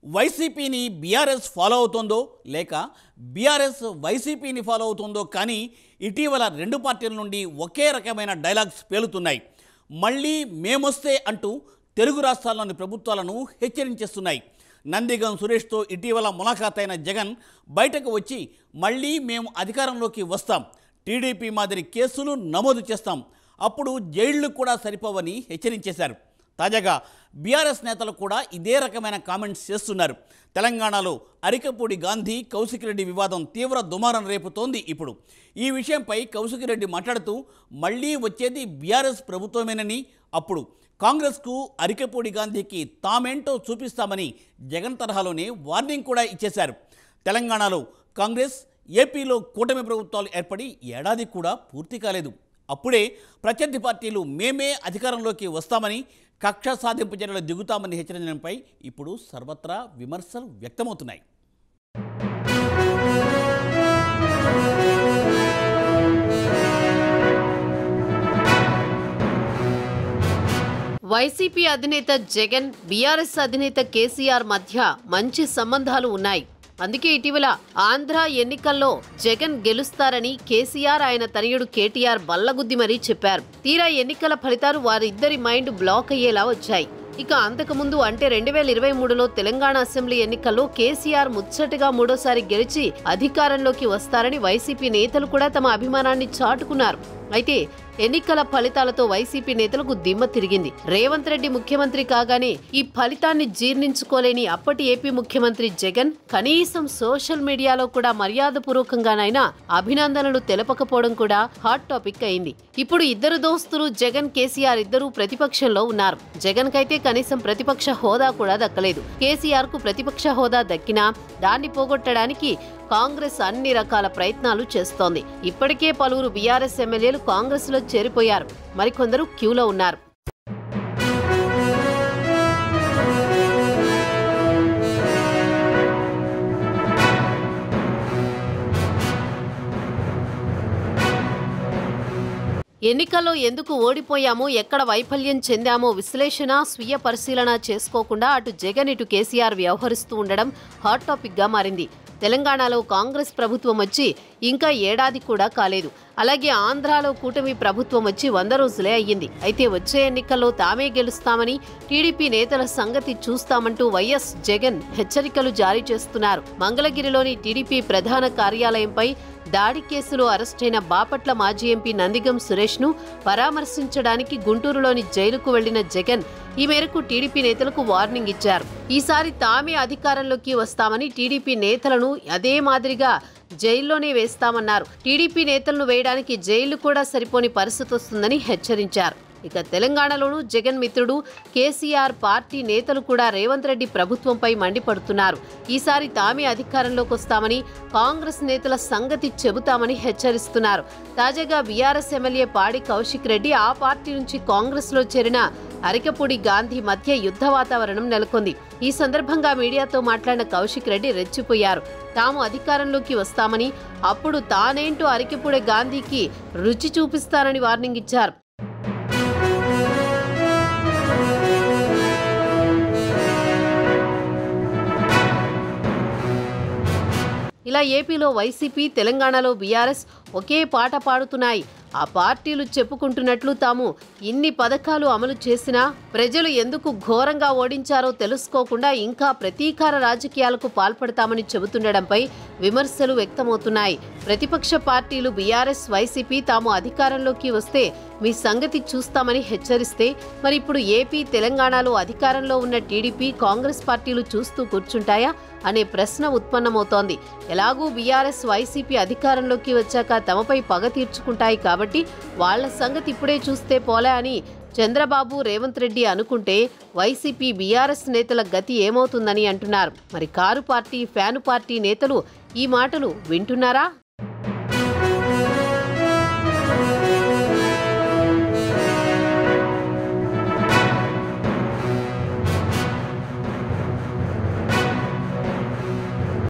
వైసీపీని BRS follow అవుతుందో లేక బీఆర్ఎస్ వైసీపీని ఫాలో అవుతుందో కానీ ఇటీవల రెండు పార్టీల నుండి ఒకే రకమైన డైలాగ్స్ పేలుతున్నాయి మళ్ళీ మేమొస్తే అంటూ తెలుగు రాష్ట్రాల్లోని ప్రభుత్వాలను హెచ్చరించేస్తున్నాయి నందిగం సురేష్తో ఇటీవల ములాఖాతైన జగన్ బయటకు వచ్చి మళ్ళీ మేము అధికారంలోకి వస్తాం టీడీపీ మాదిరి కేసులు నమోదు చేస్తాం అప్పుడు జైళ్లు కూడా సరిపోవని హెచ్చరించేశారు తాజాగా బీఆర్ఎస్ నేతలు కూడా ఇదే రకమైన కామెంట్స్ చేస్తున్నారు తెలంగాణలో అరికపూడి గాంధీ కౌశికిరెడ్డి వివాదం తీవ్ర దుమారం రేపుతోంది ఇప్పుడు ఈ విషయంపై కౌశికిరెడ్డి మాట్లాడుతూ మళ్ళీ వచ్చేది బీఆర్ఎస్ ప్రభుత్వమేనని అప్పుడు కాంగ్రెస్కు అరికపూడి గాంధీకి తామేంటో చూపిస్తామని జగన్ తరహాలోనే వార్నింగ్ కూడా ఇచ్చేశారు తెలంగాణలో కాంగ్రెస్ ఏపీలో కూటమి ప్రభుత్వాలు ఏర్పడి ఏడాది కూడా పూర్తి కాలేదు అప్పుడే ప్రత్యర్థి పార్టీలు మేమే అధికారంలోకి వస్తామని కక్ష సాధింపు చర్యలు దిగుతామని హెచ్చరించడంపై ఇప్పుడు సర్వత్రా విమర్శలు వ్యక్తమవుతున్నాయి వైసీపీ అధినేత జగన్ బీఆర్ఎస్ అధినేత కేసీఆర్ మధ్య మంచి సంబంధాలు ఉన్నాయి అందుకే ఇటీవల ఆంధ్ర ఎన్నికల్లో జగన్ గెలుస్తారని కేసీఆర్ ఆయన తనయుడు కేటీఆర్ బల్లగుద్ది మరీ చెప్పారు తీరా ఎన్నికల ఫలితాలు వారిద్దరి మైండ్ బ్లాక్ అయ్యేలా వచ్చాయి ఇక అంతకుముందు అంటే రెండు వేల ఇరవై మూడులో తెలంగాణ అసెంబ్లీ ఎన్నికల్లో కేసీఆర్ ముచ్చటగా మూడోసారి గెలిచి అధికారంలోకి వస్తారని వైసీపీ నేతలు కూడా తమ అభిమానాన్ని చాటుకున్నారు అయితే ఎన్నికల ఫలితాలతో వైసీపీ నేతలకు దిమ్మ తిరిగింది రేవంత్ రెడ్డి ముఖ్యమంత్రి కాగానే ఈ ఫలితాన్ని జీర్ణించుకోలేని అప్పటి ఏపీ ముఖ్యమంత్రి జగన్ కనీసం సోషల్ మీడియాలో కూడా మర్యాదపూర్వకంగానైనా అభినందనలు తెలపకపోవడం కూడా హాట్ టాపిక్ అయింది ఇప్పుడు ఇద్దరు దోస్తులు జగన్ కేసీఆర్ ఇద్దరూ ప్రతిపక్షంలో ఉన్నారు జగన్ కైతే కనీసం ప్రతిపక్ష హోదా కూడా దక్కలేదు కేసీఆర్ కు ప్రతిపక్ష హోదా దక్కినా దాన్ని పోగొట్టడానికి కాంగ్రెస్ అన్ని రకాల ప్రయత్నాలు చేస్తోంది ఇప్పటికే పలువురు బీఆర్ఎస్ ఎమ్మెల్యేలు కాంగ్రెస్ లో చేరిపోయారు మరికొందరు క్యూలో ఉన్నారు ఎన్నికల్లో ఎందుకు ఓడిపోయామో ఎక్కడ వైఫల్యం చెందామో విశ్లేషణ స్వీయ పరిశీలన చేసుకోకుండా అటు జగన్ ఇటు కేసీఆర్ వ్యవహరిస్తూ ఉండడం హాట్ టాపిక్ గా మారింది తెలంగాణలో కాంగ్రెస్ ప్రభుత్వం వచ్చి ఇంకా ఏడాది కూడా కాలేదు అలాగే ఆంధ్రాలో కూటమి ప్రభుత్వం వచ్చి వంద రోజులే అయ్యింది అయితే వచ్చే ఎన్నికల్లో తామే గెలుస్తామని టీడీపీ నేతల సంగతి చూస్తామంటూ వైఎస్ జగన్ హెచ్చరికలు జారీ చేస్తున్నారు మంగళగిరిలోని టీడీపీ ప్రధాన కార్యాలయంపై దాడి కేసులో అరెస్టైన బాపట్ల మాజీ ఎంపీ నందిగం సురేష్ ను పరామర్శించడానికి గుంటూరులోని జైలుకు వెళ్లిన జగన్ ఈ మేరకు టీడీపీ నేతలకు వార్నింగ్ ఇచ్చారు ఈసారి తామే అధికారంలోకి వస్తామని టీడీపీ నేతలను అదే మాదిరిగా జైల్లోనే వేస్తామన్నారు టీడీపీ నేతలను వేయడానికి జైలు కూడా సరిపోని పరిస్థితి వస్తుందని హెచ్చరించారు ఇక తెలంగాణలోనూ జగన్ మిత్రుడు కేసీఆర్ పార్టీ నేతలు కూడా రేవంత్ రెడ్డి ప్రభుత్వంపై మండిపడుతున్నారు ఈసారి తామే అధికారంలోకి వస్తామని కాంగ్రెస్ నేతల సంగతి చెబుతామని హెచ్చరిస్తున్నారు తాజాగా బీఆర్ఎస్ ఎమ్మెల్యే పాడి కౌశిక్ రెడ్డి ఆ పార్టీ నుంచి కాంగ్రెస్లో చేరిన అరికపూడి గాంధీ మధ్య యుద్ధ వాతావరణం నెలకొంది ఈ సందర్భంగా మీడియాతో మాట్లాడిన కౌశిక్ రెడ్డి రెచ్చిపోయారు తాము అధికారంలోకి వస్తామని అప్పుడు తానేంటో అరికపూడి గాంధీకి రుచి చూపిస్తానని వార్నింగ్ ఇచ్చారు ఇలా ఏపీలో వైసీపీ తెలంగాణలో బీఆర్ఎస్ ఒకే పాట పాడుతున్నాయి ఆ పార్టీలు చెప్పుకుంటున్నట్లు తాము ఇన్ని పథకాలు అమలు చేసినా ప్రజలు ఎందుకు ఘోరంగా ఓడించారో తెలుసుకోకుండా ఇంకా ప్రతీకార రాజకీయాలకు పాల్పడతామని చెబుతుండడంపై విమర్శలు వ్యక్తమవుతున్నాయి ప్రతిపక్ష పార్టీలు బీఆర్ఎస్ వైసీపీ తాము అధికారంలోకి వస్తే మీ సంగతి చూస్తామని హెచ్చరిస్తే మరి ఇప్పుడు ఏపీ తెలంగాణలో అధికారంలో ఉన్న టీడీపీ కాంగ్రెస్ పార్టీలు చూస్తూ కూర్చుంటాయా అనే ప్రశ్న ఉత్పన్నమవుతోంది ఎలాగూ బీఆర్ఎస్ వైసీపీ అధికారంలోకి వచ్చాక తమపై పగ తీర్చుకుంటాయి కాబట్టి వాళ్ల సంగతి ఇప్పుడే చూస్తే పోలే అని చంద్రబాబు రేవంత్ రెడ్డి అనుకుంటే వైసీపీ బీఆర్ఎస్ నేతల గతి ఏమవుతుందని అంటున్నారు మరి కారు పార్టీ ఫ్యాను పార్టీ నేతలు ఈ మాటలు వింటున్నారా